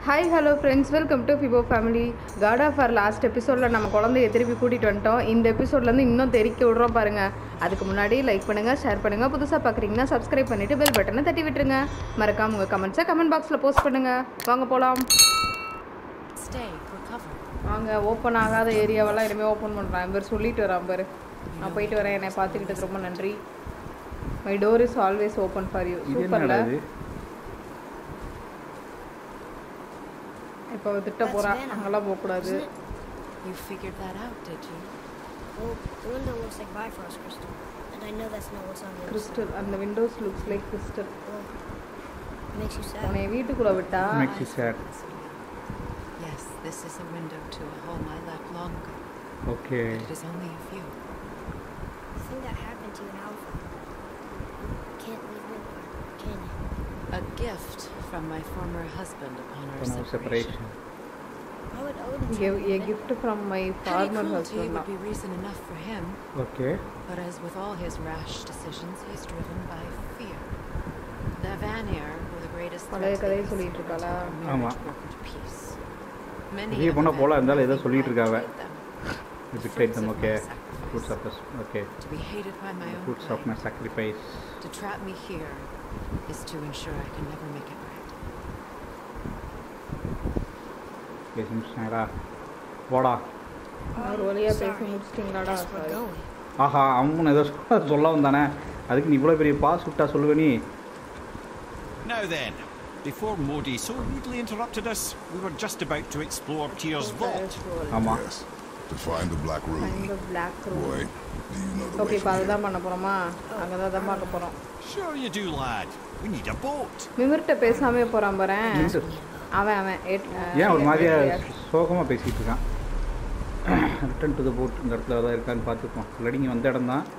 Hi hello friends welcome to ஃபிபோ family காட் ஆஃப் ஆர் லாஸ்ட் எபிசோடில் நம்ம குழந்தைய திருப்பி கூட்டிகிட்டு வந்துட்டோம் இந்த எபிசோட்லேருந்து இன்னும் தெறிக்க விட்றோம் பாருங்கள் அதுக்கு முன்னாடி லைக் பண்ணுங்கள் ஷேர் பண்ணுங்கள் புதுசாக பார்க்குறீங்கன்னா சப்ஸ்கிரைப் பண்ணிவிட்டு பெல் பட்டனை தட்டி விட்டுருங்க மறக்காம உங்கள் கமெண்ட்ஸை கமெண்ட் பாக்ஸில் போஸ்ட் பண்ணுங்கள் வாங்க போகலாம் Stay for cover. வாங்க ஓப்பன் ஆகாத ஏரியாவெல்லாம் இனிமேல் ஓப்பன் பண்ணுறான் இவர் சொல்லிட்டு வரான் பாரு நான் போயிட்டு வரேன் என்னை பார்த்துக்கிட்டது ரொம்ப நன்றி my door is always open for you இது சூப்பரில் என்னடா இது இப்போ திட்ட போகிறான் அங்கெல்லாம் போகக்கூடாது You figured that out, did you? Well, the window looks like Bifrost crystal, and I know that's not what's on the other side. Crystal அந்த windows looks like crystal Well, it makes you sad. உன்னை வீட்டுக்குள்ளே விட்டா Makes you sad. Yes, this is a window to a home I left long ago. Okay But it is only a view. The thing that happened to you in Alpha. You can't leave Midgar, can you? A gift from my former husband upon our இப்போ நம்ம separation. Separation Why would Odin Give tell me a that? gift from my Petty farmer cruelty husband. would be reason enough for him, okay but as with all his rash decisions, he is driven by fear. The Vanir were the greatest பழைய threat கதையை they சொல்லிட்டு considered இருக்காளா? until our ஆமா. marriage brokered peace. Many பெரிய of பொண்ணா the போல Vanir இருந்தாலும் ஏதோ think சொல்லிட்டு I இருக்காவ. betrayed them. இது The கிரேட் fruits தம் of okay my fruits sacrifice. Of okay To be hated by my own fruits of my kind. Sacrifice To trap me here is to ensure I can never make it right. பேசிங்களா போடா ஒரு வழியா பேசி Sorry. முடிச்சிட்டீங்களாடா Guess we're sorry. going. ஆஹா அவன் ஏதோ சொல்ல சொல்ல வந்தானே அதுக்கு நீ இவ்வளோ பெரிய பாஸ் விட்டா சொல்லுவ நீ Now then, before Modi so rudely interrupted us, we were just about to explore Tyr's vault. ஆமாம் Yes. To find the Black Room. Find the black room. Boy, do you know the okay way இப்போ from here? அதுதான் பண்ண போகிறோமா அங்கே தான் தான் பார்க்க போகிறோம் Sure you do, lad. We need a boat. மிமிர்கிட்ட பேசாமே போகிறான் பாரேன் நின்று. அவன் அவன் ஏட்- ஏன் ஒரு மாதிரியா reaction. சோகமாக பேசிகிட்டு இருக்கான் ரிட்டன் டு த போட் இந்த இடத்துல ஏதாவது இருக்கான்னு பார்த்துப்போம் இல்லாடி இங்கே வந்த இடம் தான்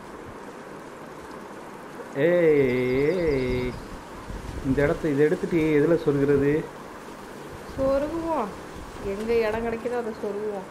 ஏய் இந்த இடத்த இதை எடுத்துட்டு எதில் சொல்கிறது சொருகுவோம் எங்கே இடம் கிடைக்குதோ அதை சொருகுவோம்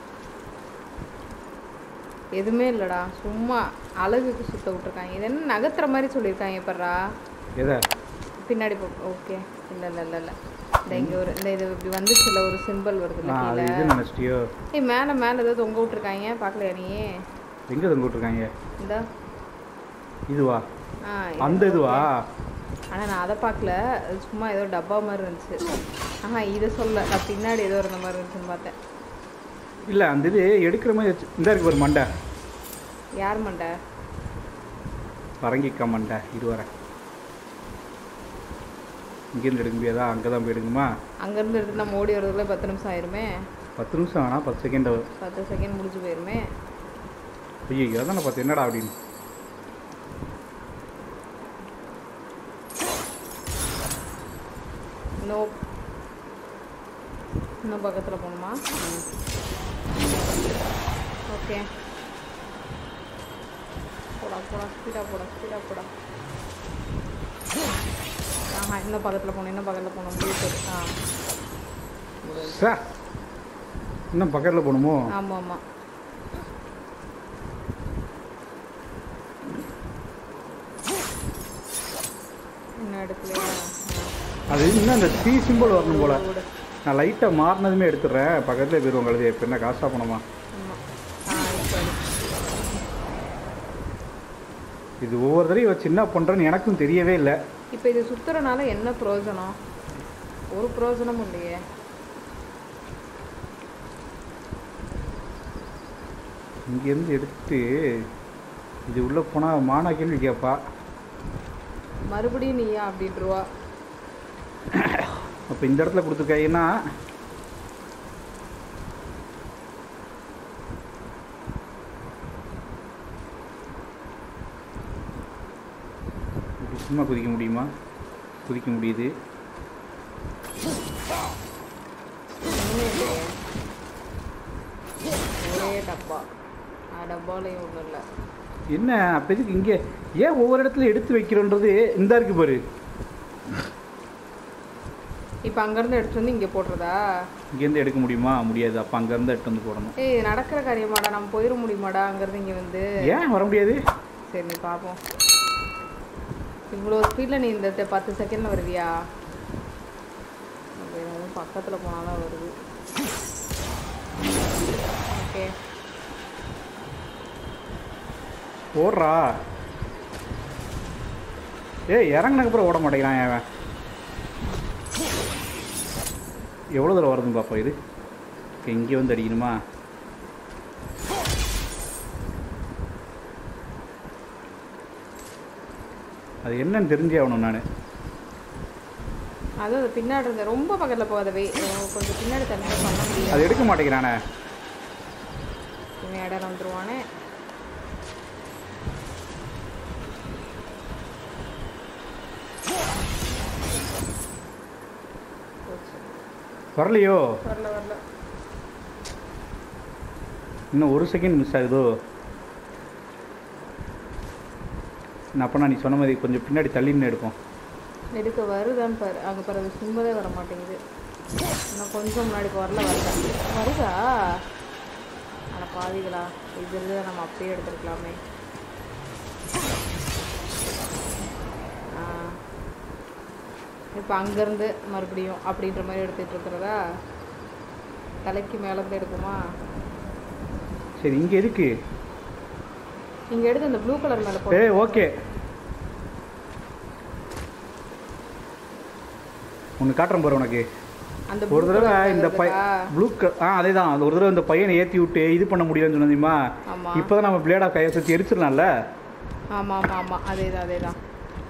எதுவுமே இல்லைடா சும்மா அழகுக்கு சுத்த விட்டுருக்காங்க இது என்ன நகர்த்துற மாதிரி சொல்லியிருக்காங்க எப்பட்றா எதை பின்னாடி போ ஓகே இல்லை இல்லை இல்லை இல்லை இந்த இங்கே ஒரு இந்த இது இப்படி வந்துச்சுல ஒரு சிம்பிள் வருது நான் அது கீழே இது நினச்சிட்டியோ ஏய் மேலே மேலே ஏதோ தொங்க விட்டுருக்காங்க பார்க்கலையா நீ எங்கே தங்க விட்ருக்காங்க இந்த இதுவா ஆ அந்த இதுவா ஆனால் நான் அதை பார்க்கல அது சும்மா ஏதோ டப்பா மாதிரி இருந்துச்சு ஆஹா இதை சொல்ல நான் பின்னாடி ஏதோ இருந்த மாதிரி இருந்துச்சுன்னு பார்த்தேன் இல்லை அந்த இது எடுக்கிற மாதிரி வச்சு இந்த இருக்கு ஒரு மண்டை யார் மண்டை பரங்கிக்கா மண்டை இது வரேன் இங்கேருந்து எடுக்க முடியாதா அங்கே தான் போய் எடுக்குமா அங்கேருந்து எடுத்து நம்ம ஓடி வரதுக்குள்ள பத்து நிமிஷம் ஆயிருமே பத்து நிமிஷம் வேணாம் பத்து செகண்ட் பத்து செகண்ட் முடிஞ்சு போயிருமே ஐயோ அதான் நான் பார்த்து என்னடா அப்படின்னு இன்னும் இன்னும் பக்கத்தில் போகணுமா ஓகே போடா போடா ஸ்பீடாக போடா ஸ்பீடாக போடா ஆஹா இன்னும் பக்கத்தில் போகணும் இன்னும் பக்கத்தில் போகணும் முடிவு ஆ சார் இன்னும் பக்கத்தில் போகணுமோ ஆமாம் ஆமாம் இன்னும் எடுக்கலையா அது இன்னும் அந்த த்ரீ சிம்பிள் வரணும் போல விடு. நான் லைட்டாக மாறினதுமே எடுத்துடுறேன் பக்கத்தில் போயிடுவோம் கழுது இப்போ என்ன காசாக போனோமா ஆமாம் ஆ இப்போ எடு. இது ஒவ்வொரு தடவையும் வச்சு என்ன பண்ணுறேன்னு எனக்கும் தெரியவே இல்லை இப்போ இது சுத்துறனால என்ன பிரயோஜனம் ஒரு பிரயோஜனமும் இல்லையே இங்கேருந்து எடுத்து இது உள்ளே போனால் மானா கேள்வி கேட்பா மறுபடியும் நீயா அப்படின்றவா அப்போ இந்த இடத்துல கொடுத்துருக்காங்கன்னா இப்படி சும்மா குதிக்க முடியுமா குதிக்க முடியுது ஒன்றுமே இல்லையே ஒரே டப்பா ஆ டப்பாலையும் ஒன்றும் இல்லை என்ன அப்போ எதுக்கு இங்கே ஏன் ஒவ்வொரு இடத்துல எடுத்து வைக்கிறோன்றது இந்த இருக்கு பாரு இப்போ அங்கேருந்து எடுத்துட்டு வந்து இங்கே போடுறதா இங்கேருந்து எடுக்க முடியுமா முடியாது அப்போ அங்கேருந்து எடுத்து வந்து போடணும் ஏய் இது நடக்கிற காரியமாடா நம்ம போயிட முடியுமாடா அங்கேருந்து இங்கே வந்து ஏன் வர முடியாது சரி நீ பார்ப்போம் இவ்வளோ ஸ்பீடில் நீ இந்த த- பத்து செகண்டில் வருவியா அப்ப ஏதாவது பக்கத்தில் போனால் தான் வருது ஓகே ஓடுறா ஏய் இறங்குனதுக்கு அப்புறம் ஓட மாட்டேங்கிறான் அவன் எவ்வளோ தூரம் வருதுன்னு பாப்பா இது இங்கே வந்து அடிக்கணுமா அது என்னன்னு தெரிஞ்சே ஆகணும் நான் அது அது பின்னாடி இருந்த ரொம்ப பக்கத்தில் போகாத வே கொஞ்சம் பின்னாடி தண்ணி பண்ண முடியாது அது எடுக்க மாட்டேங்கிறானே இவன் இடம் வந்துருவானே போச்சு. வரலையோ வரல வரல இன்னும் ஒரு செகண்ட் மிஸ் ஆகுதோ நான் அப்போனா நீ சொன்ன மாதிரி கொஞ்சம் பின்னாடி தள்ளி நின்று எடுப்போம் எடுக்க வருதான்னு பாரு அங்கே பாரு அது சும்பதே வர மாட்டேங்குது இன்னும் கொஞ்சம் முன்னாடி இப்ப வரல வரல வருதா ஆனால் பாதிகளா இது இருந்து நம்ம அப்படியே எடுத்துருக்கலாமே இப்போ அங்கேருந்து மறுபடியும் அப்படின்ற மாதிரி எடுத்துகிட்டு இருக்கிறதா தலைக்கு மேலேருந்து எடுக்குமா சரி இங்கே எதுக்கு இங்கே எடுத்து அந்த ப்ளூ கலர் மேலே ஏ ஓகே ஒன்று காட்டுறேன் பாரு உனக்கு அந்த ஒரு blue தடவை colour இந்த பை இருக்கா? ப்ளூ ஆ அதே தான் அந்த ஒரு தடவை இந்த பையனை ஏற்றி விட்டு இது பண்ண முடியலன்னு சொன்னதுமா ஆமா. இப்போ தான் நம்ம பிளேடா கையை சுற்றி எரிச்சிடலாம்ல ஆமாம் ஆமாம் ஆமாம் அதே தான் அதே தான்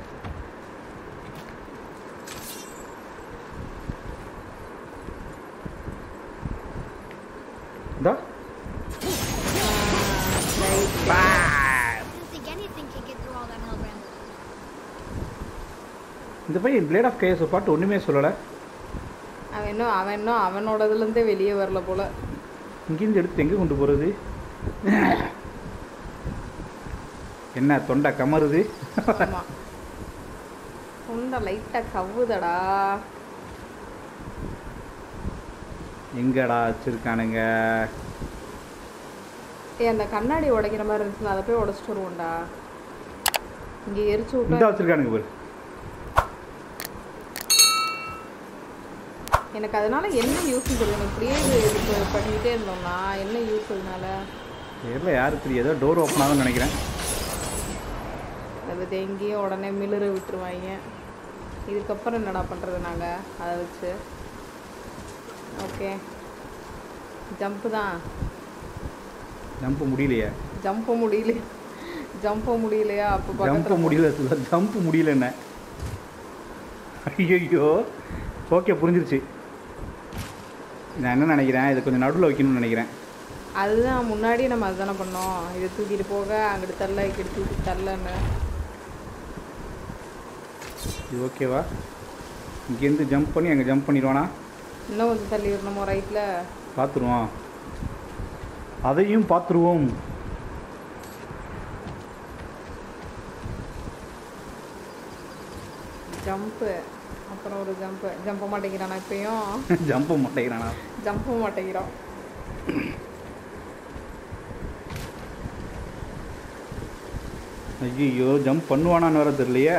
இந்தா I didn't think anything could get through all that metal bramble. இந்த பையன் பிளேட் ஆஃப் கையஸை பாட்டு ஒன்றுமே சொல்லலை அவன் இன்னும் அவன் இன்னும் அவனோடதுலேருந்தே வெளியே வரல போல இங்கேருந்து எடுத்து எங்கே கொண்டு போகிறது என்ன தொண்டை கமருது ஆமாம் உண்டை லைட்டாக கவ்வுதடா எங்கடா வச்சிருக்கானுங்க ஏ அந்த கண்ணாடி உடைக்கிற மாதிரி இருந்துச்சுன்னா அதை போய் உடச்சிட்டு வருவோம்டா இங்கே எரிச்சு இந்த விட்டா வச்சிருக்கானுங்க பாரு எனக்கு அதனால என்ன யூஸ் தெரியும் எனக்கு இப்படியே இது இது பண்ணிக்கிட்டே இருந்தோம்னா என்ன யூஸ் அதனால தெரியல யாருக்கு தெரியும் ஏதோ டோர் ஓப்பன் ஆகும்னு நினைக்கிறேன் அதை எங்கேயும் உடனே மிளற விட்டுருவாங்க இதுக்கப்புறம் என்னடா பண்ணுறது நாங்கள் அதை வச்சு ஓகே ஜம்ப்பு தான் ஜம்ப் முடியலையே ஜம்ப் முடியல ஜம்ப் முடியலையா அப்போ ஜம்ப் பக்கத்துல முடியல ஜம்ப் முடியல என்ன ஐயோ ஓகே புரிஞ்சிருச்சு நான் என்ன நினைக்கிறேன் இதை கொஞ்சம் நடுவில் வைக்கணும்னு நினைக்கிறேன் அதுதான் முன்னாடி நம்ம அதுதானே பண்ணோம் இதை தூக்கிட்டு போக அங்கிட்டு தள்ள இங்கிட்டு தூக்கி தள்ளன்னு இது ஓகேவா இங்கேருந்து ஜம்ப் பண்ணி அங்கே ஜம்ப் பண்ணிடுவானா இன்னும் கொஞ்சம் தள்ளி விடணுமோ ரைட்டில் பார்த்துருவோம் அதையும் பார்த்துருவோம் ஜம்ப்பு அப்புறம் ஒரு ஜம்ப்பு ஜம்ப மாட்டேங்கிறானா இப்பயும் ஜம்ப் மாட்டேங்கிறானா ஜம்ப மாட்டேங்கிறான் ஐயோ ஜம்ப் பண்ணுவானான்னு வேற தெரியலையே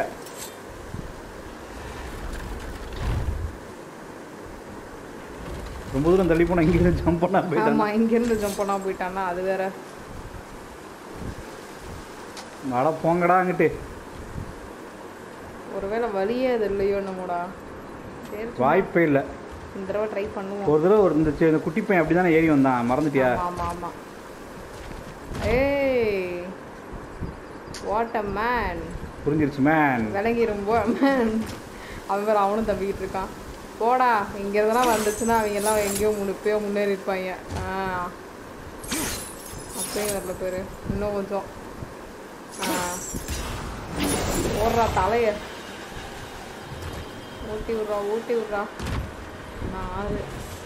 ரொம்ப தூரம் தள்ளி போனால் இங்கேருந்து ஜம்ப் பண்ணா போயிட்டான் ஆமாம் இங்கேருந்து ஜம்ப் பண்ணா போயிட்டான்னா அது வேற அட போங்கடா அங்கிட்டு ஒருவேளை வழியே அது இல்லையோ என்னமோடா சரி சும்மா வாய்ப்பே இல்லை இந்த தடவை ட்ரை பண்ணுவோம் ஒரு தடவை ஒரு இந்த சி- இந்த குட்டி பையன் அப்படி தானே ஏறி வந்தான் மறந்துட்டியா ஆமா ஆமா ஆமா ஏய் வாட் அ மேன் புரிஞ்சிருச்சு மேன் விளங்கி ரொம்ப மேன் அவன் வேற அவனும் தம்பிக்கிட்டு இருக்கான் போடா இங்க இருந்தெல்லாம் வந்துச்சுன்னா அவங்க எல்லாம் எங்கேயோ முன்னு இப்பயோ முன்னேறி இருப்பாங்க ஆ அப்பயும் வரல பேரு இன்னும் கொஞ்சம் ஆ ஓடுறா தலைய ஊட்டி விட்றா ஊட்டி விட்றா நாலு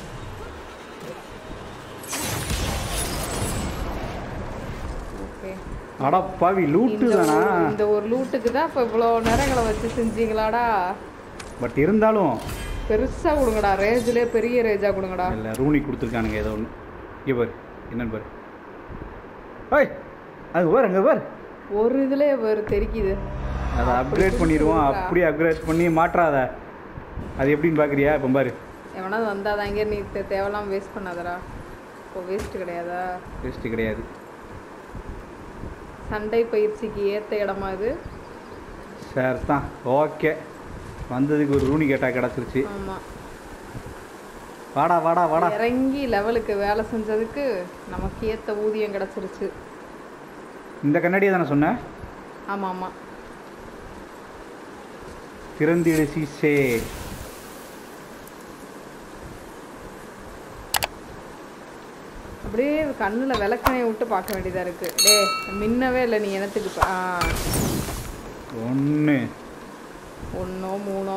ஓகே அட பாவி லூட்டு இந்த தானா ஒரு- இந்த ஒரு லூட்டுக்கு தான் இப்போ இவ்வளோ நேரங்களை வச்சு செஞ்சீங்களாடா பட் இருந்தாலும் பெருசா கொடுங்கடா ரேஞ்சிலே பெரிய ரேஜா கொடுங்கடா இல்லை ரூனி கொடுத்துருக்கானுங்க ஏதோ ஒன்று இங்கே பாரு என்னன்னு பாரு ஏய் அது பாரு அங்கே பாரு ஒரு இதுல ஒரு தெரிக்குது அதை அப்படி அப்கிரேட் பண்ணிடுவோம் கொடுத்துருக்கா. அப்படியே அப்கிரேட் பண்ணி மாற்றாத அது எப்படின்னு பார்க்குறியா இப்போ பாரு எவனாவது வந்தாதாங்க நீ தே- தேவையில்லாம வேஸ்ட் பண்ணாதடா இப்போ வேஸ்ட் கிடையாதா வேஸ்ட்டு கிடையாது சண்டை பயிற்சிக்கு ஏற்ற இடமா இது சரி தான் ஓகே வந்ததுக்கு ஒரு ரூனி கேட்டா கிடச்சிருச்சு ஆமாம் வாடா வாடா வாடா இறங்கி லெவலுக்கு வேலை செஞ்சதுக்கு நமக்கு ஏற்ற ஊதியம் கிடச்சிருச்சு இந்த கண்ணாடியை தானே சொன்னேன் ஆமாம் ஆமாம் திறந்திடு சீசே அப்படியே கண்ணில் விளக்கணையை விட்டு பார்க்க வேண்டியதாக இருக்குது டே மின்னவே இல்லை நீ எனத்துக்கு ப- ஆ ஒன்று ஒன்றோ மூணோ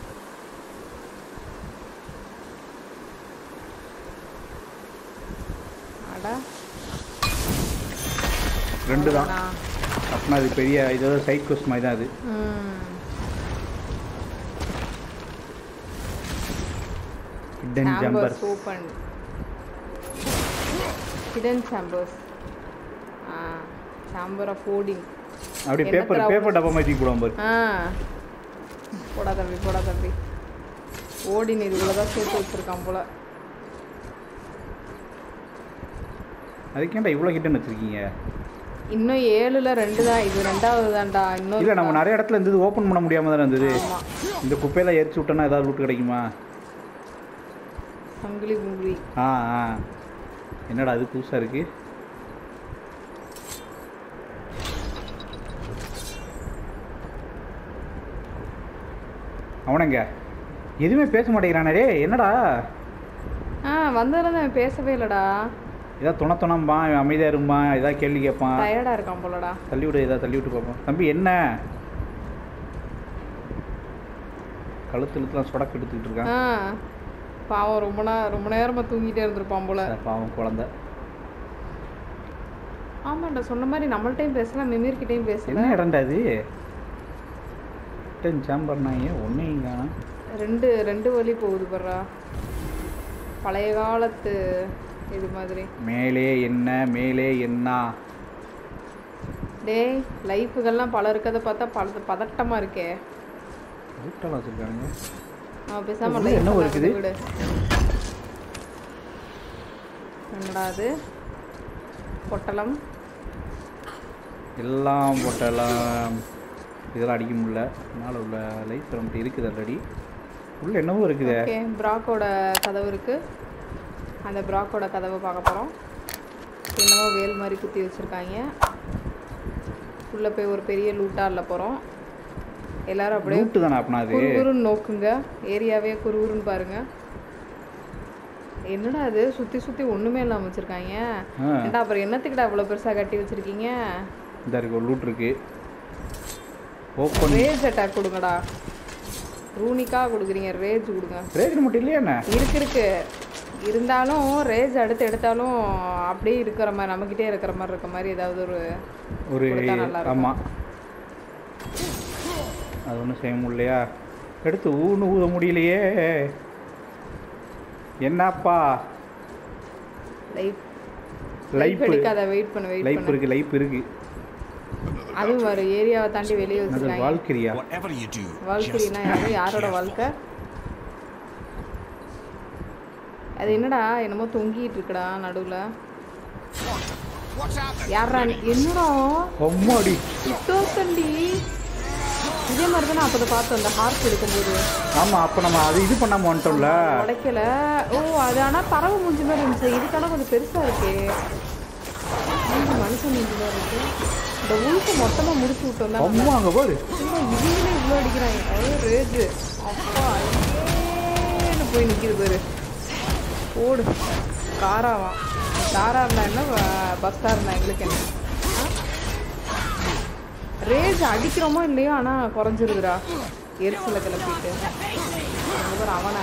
அடா ரெண்டு தான் அவ்வளோதானா? அப்படின்னா அது பெரிய ஏதோ சைட் கொஸ்ட் மாதிரி தான் அது ம் hidden chamber chambers opened hidden chambers ஆ chamber of holding அப்படியே என்ன பேப்பர் தரா- பேப்பர் டப்பா மாதிரி தூக்கி போடுவோம் பாரு ஆ போடா தம்பி போடா தம்பி ஓடின் இதுக்குள்ள தான் சேர்த்து வச்சிருக்கான் போல அதுக்கேண்டா இவ்வளோ ஹிடன் வச்சிருக்கீங்க இன்னும் ஏழுல ரெண்டு தான் இது ரெண்டாவது தான்டா இன்னும் இல்லை நம்ம நிறைய இடத்துல இருந்தது ஓப்பன் பண்ண முடியாம தானே இருந்தது ஆமா இந்த குப்பையெல்லாம் எரிச்சு விட்டோன்னா ஏதாவது ரூட் கிடைக்குமா சங்கிலி புங்கிலி ஆ ஆ என்னடா அது புதுசாக இருக்கு அவனங்க எதுவுமே பேச மாட்டேங்கிறானே டேய் என்னடா ஆ வந்ததுலேருந்து அவன் பேசவே இல்லடா ஏதாவது துணை துணம்பான் இவன் அமைதியாக இருப்பான் ஏதாவது கேள்வி கேட்பான் டயர்டா இருக்கான் போலடா தள்ளி விடு ஏதாவது தள்ளி விட்டு பார்ப்போம் தம்பி என்ன கழுத்து இழுத்துலாம் சொடக்கு எடுத்துக்கிட்டு இருக்கான் ஆ பாவம் ரொம்ப நே ரொம்ப நேரமா தூங்கிட்டே இருந்திருப்பான் போல சரி, பாவம் குழந்தை ஆமாண்டா சொன்ன மாதிரி நம்மள்ட்டையும் பேசலாம் மிமிர்கிட்டையும் பேசல என்ன இடம்டா இது ரிட்டன் சாம்பர் நான் ஏன் ஒன்றையும் காணும் ரெண்டு ரெண்டு வழி போகுது பர்றா பழைய காலத்து இது மாதிரி மேலே என்ன மேலே என்ன டேய் லைஃபுகள்லாம் பல இருக்கதை பார்த்தா பல பதட்டமா இருக்கே ரூட்டெல்லாம் வச்சுருக்காங்க அவன் பேசாம உள்ள life என்னவோ எல்லாம் இருக்குது? விடு என்னடா அது பொட்டலம் எல்லாம் போட்டெல்லாம் இதெல்லாம் அடிக்க முடியல மேலே உள்ள லைஃப் நம்மகிட்ட இருக்குது ஆல்ரெடி உள்ள என்னவோ இருக்குதே ஓகே பிராக்கோட கதவு இருக்கு அந்த பிராக்கோட கதவை பார்க்க போகிறோம் என்னமோ வேல் மாதிரி குத்தி வச்சுருக்காங்க உள்ளே போய் ஒரு பெரிய லூட்டா இல்ல போகிறோம் எல்லாரும் அப்படியே ரூட்டு தானே அப்படின்னா அது குறுகுறுன்னு நோக்குங்க ஏரியாவே குறுகுறுன்னு பாருங்க என்னடா அது சுற்றி சுற்றி ஒன்றுமே இல்லாமல் வச்சுருக்காங்க ஆ. ஏன்டா அப்புறம் என்னத்துக்குடா இவ்வளோ பெருசாக கட்டி வச்சுருக்கீங்க இந்த இருக்கு ஒரு லூட் இருக்கு ஓப்பன் ரேஜ் அட்டாக் கொடுங்கடா ரூனிக்கா கொடுக்குறீங்க ரேஜ் கொடுங்க ரேஜன் மட்டும் இல்லையா என்ன இருக்கு இருக்கு இருந்தாலும் ரேஜ் அடுத்து எடுத்தாலும் அப்படியே இருக்கிற மாதிரி நம்மக்கிட்டே இருக்கிற மாதிரி இருக்க மாதிரி ஏதாவது ஒரு ஒரு கொடுத்தா நல்லா இருக்கும். ஆமாம் அது ஒன்றும் செய்ய முடியலையா எடுத்து ஊன்னு ஊத முடியலையே என்னப்பா லைஃப் லைஃப் லைஃப் எடுக்காத வெயிட் பண்ணு வெயிட் லைஃப் பண்ணு இருக்கு லைஃப் இருக்கு அதுவும் ஒரு ஏரியாவை தாண்டி வெளியே அது வச்சுருக்காங்க வாழ்க்கையா Whatever you do, just வாழ்க்கைனா யாரு யாரோட careful. வாழ்க்கை அது என்னடா என்னமோ தொங்கிட்டு இருக்குடா நடுவுல What's happening? யாரா நீ? என்னடா அம்மாடி சுத்தோசண்டி இதே மாதிரி தான் அப்போ பார்த்தோம் அந்த ஹார்ட் எடுக்கும்போது ஆமா அப்ப நம்ம அது இது பண்ணாம வந்துட்டோம்ல உடைக்கல ஓ அது ஆனால் பறவை மூஞ்சி மாதிரி இருந்துச்சு இதுக்கான கொஞ்சம் பெருசாக இருக்கே மூஞ்சி மனுஷன் மூஞ்சி மாதிரி இருக்கு இந்த உழுக்க மொத்தமாக முடிச்சு விட்டோம் தான் அம்மா அங்க பாரு சும்மா இவங்களே இவ்வளோ அடிக்கிறாங்க அவ்வளோ ரேஜு அப்பா ஏன்னு போய் நிற்கிது பாரு ஓடு காராவான் காராக இருந்தா என்ன பஸ்ஸாக இருந்தா எங்களுக்கு என்ன ரேஜ் அடிக்கிறோமோ இல்லையோ ஆனால் குறைஞ்சிருதுடா எரிச்சலை கிளப்பிட்டு அங்க பாரு அவனை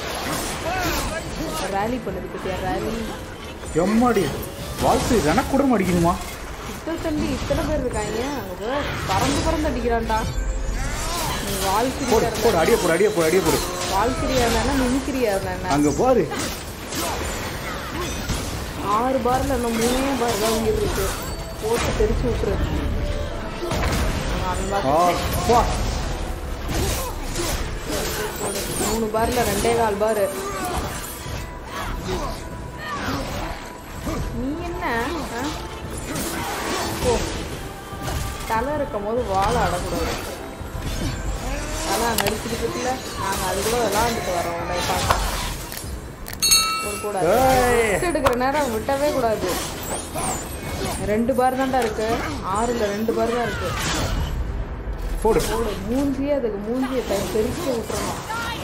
ரேலி பண்ணுது பத்தியா ரேலி எம்மாடி வாழ்த்து ரணக்குடம் அடிக்கணுமா இத்தனை தம்பி இத்தனை பேர் இருக்காங்க அங்கே போய் பறந்து பறந்து அடிக்கிறான்டா நீ வாழ்க்கையா போடு இருந்தா போடு அடிய போடு அடிய போடு அடிய போடு வாழ்க்கையா இருந்தா மிமிக்கிரியா இருந்தா அங்க பாரு ஆறு பார்ல இன்னும் மூணே பார் தான் உயிர் இருக்கு போட்டு தெரிச்சு விட்டுரு அவன் பார் அப்பா மூணு பார்ல ரெண்டே கால் பார் நீ என்ன ஆ? ஓ தலை இருக்கும் போது வாழை அடக்கூடாது தலை அங்கே அடிச்சுட்டு நாங்கள் அதுக்குள்ள விளாண்டுட்டு வரோம் உங்களை பார்க்க ஒரு கூடாது ஏய். Rest எடுக்கிற நேரம் விட்டவே கூடாது ரெண்டு பார் தான்டா இருக்கு ஆறுல ரெண்டு பார் தான் இருக்கு போடு போடு மூஞ்சியே அதுக்கு மூஞ்சியை தை பெருக்க விட்டுறணும்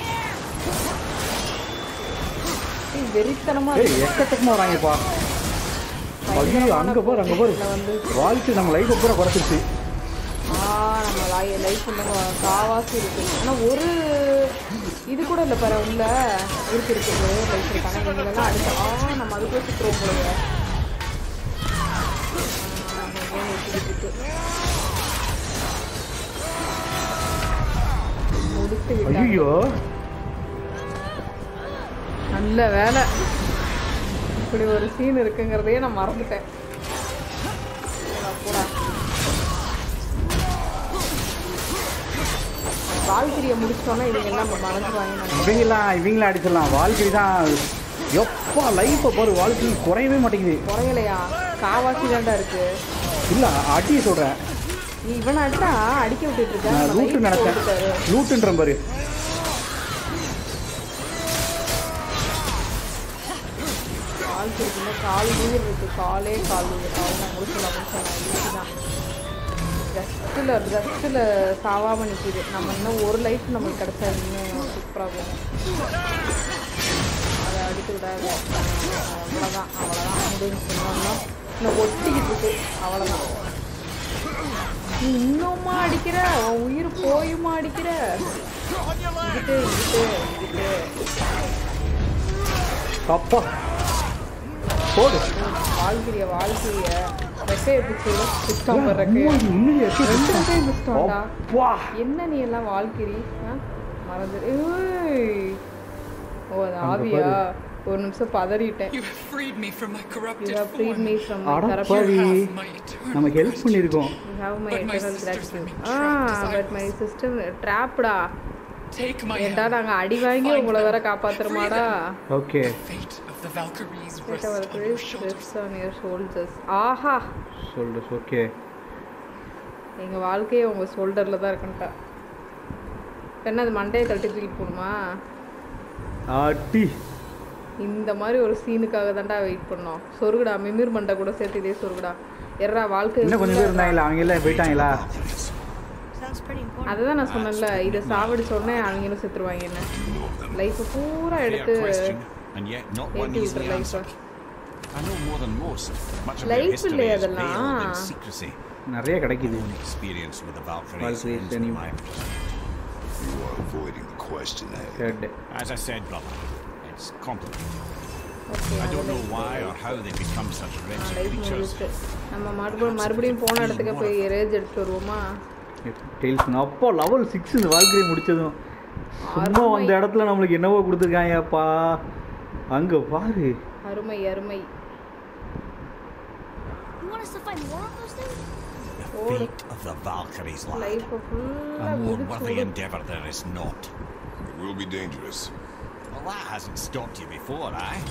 ஏய், வெறித்தனமா ஏய் இருக்கு எக்கச்சக்கமாக வராங்கப்பா ஐயோ அங்கே பாரு அங்கே பாரு இதுல வந்து வாழ்க்கை நம்ம லைஃப்பை பூரா குறைச்சிருச்சு ஆ நம்ம லை லைஃப் காவாசி இருக்கு ஆனால் ஒரு இது கூட இல்லை பாரு உள்ள இருக்கு இருக்குது லைஃப் இருக்காங்க எங்களெல்லாம் அடுத்த ஆ நம்ம அதுக்குள்ள சுற்றுவோம் போல முடித்து விட்டாங்க ஐயோ நல்ல வேலை இப்படி ஒரு சீன் இருக்குங்கிறதையே நான் மறந்துட்டேன் போடா, போடா வாழ்க்கையை முடிச்சிட்டோன்னா இவங்க எல்லாம் நம்ம மறந்துடுவாங்க நினைக்கிறேன். இவங்களாம் இவங்களாம் அடிச்சிடலாம் வாழ்க்கை தான் எப்பா லைஃப்பை பாரு வாழ்க்கை குறையவே மாட்டேங்குது குறையலையா காவாசி தான்டா இருக்கு இல்லை அடி சொல்கிறேன் நீ இவனை அடிச்சா அடிக்க விட்டுட்டு இருக்க நான் நம்ம லூட்டு life நினைச்சேன் போட்டுட்டாரு. லூட்டுன்ற பாரு வாழ்க்கை இருக்குல்ல கால் உயிர் இருக்கு காலே கால் உயிர் அவ்வளோதான் முடிச்சலாம் முடிச்சலாம் இதுதான் ஜஸ்ட்டில் ஜஸ்ட்டில் சாவாமல் நிற்கிது நம்ம இன்னும் ஒரு லைஃப் நமக்கு கிடைச்சா இன்னும் சூப்பராக போகும் அதை அடித்து விடாது அவ்வளோதான் அவ்வளோதான் முடிஞ்சு சொன்னோம்னா இன்னும் ஒட்டிக்கிட்டு இருக்கு அவ்வளோதான் நீ இன்னுமா அடிக்கிற உன் உயிர் போயுமா அடிக்கிற இங்கிட்டு இங்கிட்டு இங்கிட்டு அப்பா போடு வாழ்க்கைய வாழ்க்கைய ரெக்கையை பிடிச்சி பிடிச்சான் பாரு ரெக்கைய உண்மையிலே எப்படி ரெண்டு ரெக்கையும் பிடிச்சிட்டான்டா அப்பா என்ன நீ எல்லாம் வாழ்க்கிரி ஆ? மறந்து ஏய். ஓ அது ஆவியா ஒரு நிமிஷம் பதறிட்டேன் You have freed me from my you corrupted have freed me form. From அடப்பாவி have my eternal நமக்கு ஹெல்ப் பண்ணியிருக்கோம் you have my But my eternal sisters gratitude remain ஆ trapped as I but my was. System ட்ராப்டா Take my ஏன்டா hand. நாங்க அடி வாங்கி Find உங்களை them. வேற காப்பாத்துறமாடா okay Fate of the Valkyries Set rests our on your grace shoulders. rests on your shoulders. ஆஹா சொல்லு ஓகே எங்க வாழ்க்கையே உங்க ஷோல்டர்ல தான் இருக்குன்ட்டா என்ன அது மண்டையை கழட்டி தூக்கிட்டு போகணுமா அடி இந்த மாதிரி ஒரு சீனுக்காக தான்டா வெயிட் பண்ணோம் சொருகுடா மிமிர் மண்டை கூட சேர்த்து இதே சொருகுடா எர்ரா வாழ்க்கை இன்னும் கொஞ்சம் பேர் இருந்தாங்களா அவங்க எல்லாம் போயிட்டாங்களா Sounds pretty important. அதுதான் நான் சொன்னேன்ல இதை சாவடிச்ச உடனே அவங்களும் செத்துருவாங்க என்ன லைஃப் பூரா Fair எடுத்து question, and yet not one ஏற்றி easily விட்டுற life answered. I know more than most. Much of their Life history இல்லையா is அதெல்லாம்? veiled in secrecy. நிறைய கிடைக்குது Experience with the Valkyries Valkyries, ends with any- my You are avoiding the question at hand. Head As I said, brother, it's complicated. Okay I don't know why or how they become such wretched life creatures. முடிஞ்சிச்சு நம்ம மறுபடியும் மறுபடியும் போன இடத்துக்கு போய் rage எடுத்துட்டு வருவோமா tails அப்போ லெவல் சிக்ஸ் இந்த வாழ்க்கையை முடிச்சதும் சும்மா அருமை. அந்த இடத்துல நம்மளுக்கு என்னவோ கொடுத்துருக்காங்கப்பா அங்க பாரு அருமை அருமை You want us to find more of those things? The Oh. fate of the Valkyries, lad. Life ஃபுல்லாக A more மிதிச்சு worthy விடு. endeavour there is not. It will be dangerous. Well, that hasn't stopped you before, eh?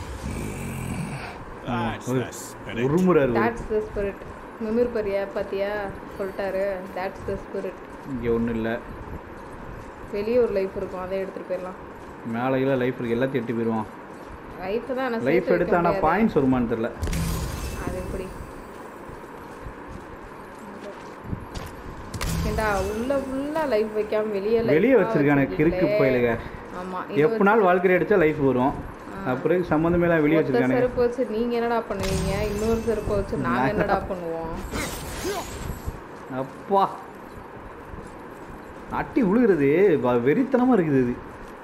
That's ஒரு the spirit. உருமுறை இருக்கு That's the spirit. மிமிர் பரியா பாத்தியா சொல்லிட்டாரு that's the spirit. இங்கே ஒன்றும் இல்லை வெளியே ஒரு லைஃப் இருக்கும் அதை எடுத்துட்டு போயிடலாம் மேலே லைஃப் இருக்கு எல்லாத்தையும் எட்டு போயிடுவான் லைஃப் தான் நான் லைஃப் சேர்த்து வைக்க எடுத்து ஆனால் முடியாது. பாயிண்ட்ஸ் வருமான்னு தெரில அது எப்படி ஏண்டா உள்ள ஃபுல்லா லைஃப் வைக்காம வெளியே life வெளியே ஆ வச்சிருக்கானே வச்சிருக்கீங்களே. கிறுக்கு போயிலுங்க ஆமா இது எப்படினாலும் வாழ்க்கை அடிச்சா லைஃப் வரும் அப்புறம் சம்மந்தமே எல்லாம் வெளியே ஒத்த வச்சிருக்கானே செருப்பு வச்சு நீங்க என்னடா பண்ணுவீங்க இன்னொரு செருப்பு வச்சு நாங்க என்னடா பண்ணுவோம் அப்பா அட்டி உழுகிறது வ- வெறித்தனமா இருக்குது இது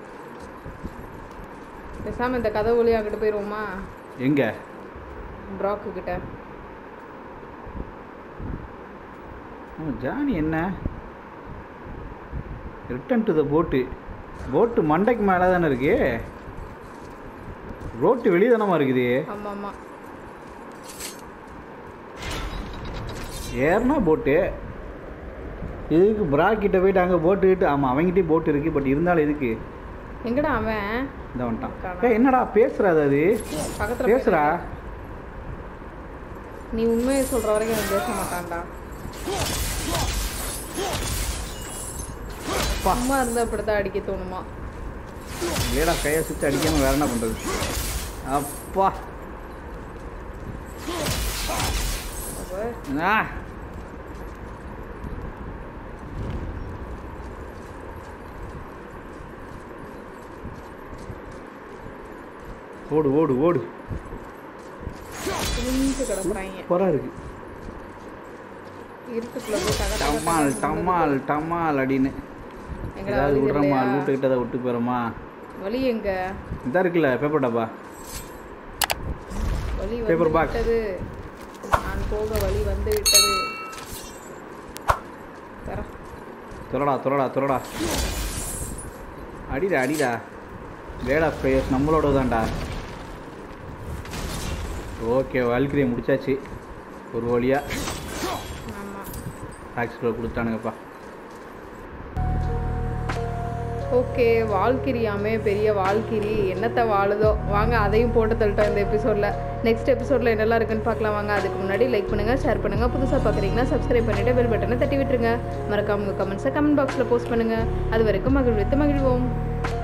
பேசாம இந்த கதை வழியா அங்கிட்டு போயிருவோமா எங்க ப்ராக்கு கிட்ட ஆ, ஜானி என்ன ரிட்டன் டு த போட்டு போட்டு மண்டைக்கு மேலே தானே இருக்கு ரோட்டு வெளியே தானமா இருக்குது ஆமா ஆமா ஏறினா போட்டு இதுக்கு ப்ரா கிட்ட போயிட்டு அங்கே போட்டு கிட்ட ஆமாம் அவங்ககிட்டயும் போட்டு இருக்கு பட் இருந்தாலும் எதுக்கு எங்கடா அவன் இந்த வந்துட்டான் ஏய் என்னடா பேசுறாது அது பக்கத்துல பேசுறா நீ உண்மையை சொல்ற வரைக்கும் அவன் பேச மாட்டான்டா சும்மா இருந்தா அப்படிதான் அடிக்க தோணுமா இல்லைடா கையை சுற்றி அடிக்காம வேற என்ன பண்றது அப்பா அப்ப ஆ ஓடு ஓடு ஓடு குனிஞ்சு கிடக்குறாங்க சூப்பராக இருக்கு இருட்டுக்குள்ள போய் தக தக டமால் தகன்னு டமால் டமால் அப்படின்னு எங்கடா ஏதாவது வழி விடுறோமா இல்லையா? லூட்டு கிட்ட விட்டு போகிறோமா வழி எங்க இதா இருக்குல்ல பேப்பர் டப்பா வழி Paper வந்து box. விட்டது நான் போக வழி வந்து விட்டது தர துறடா துறடா துறடா அடிடா அடிடா வேடா ஃபேஸ் நம்மளோட தான்டா ஓகே வாழ்க்கையை முடிச்சாச்சு ஒரு வழியா ஆமா டாக்ஸிக்குள்ள கொடுத்தானுங்கப்பா ஓகே வால்கிரியாமே பெரிய வால்கிரி என்னத்தை வாழுதோ வாங்க அதையும் போட்டு தள்ளிட்டோம் இந்த எபிசோடில் நெக்ஸ்ட் எபிசோடில் என்னெல்லாம் இருக்குன்னு பார்க்கலாம் வாங்க அதுக்கு முன்னாடி லைக் பண்ணுங்கள் ஷேர் பண்ணுங்கள் புதுசாக பார்க்குறீங்கன்னா சப்ஸ்கிரைப் பண்ணிவிட்டு பெல் பட்டனை தட்டி விட்டுருங்க மறக்காம உங்கள் கமெண்ட்ஸை கமெண்ட் பாக்ஸில் போஸ்ட் பண்ணுங்கள் அது வரைக்கும் மகிழ்வித்து மகிழ்வோம்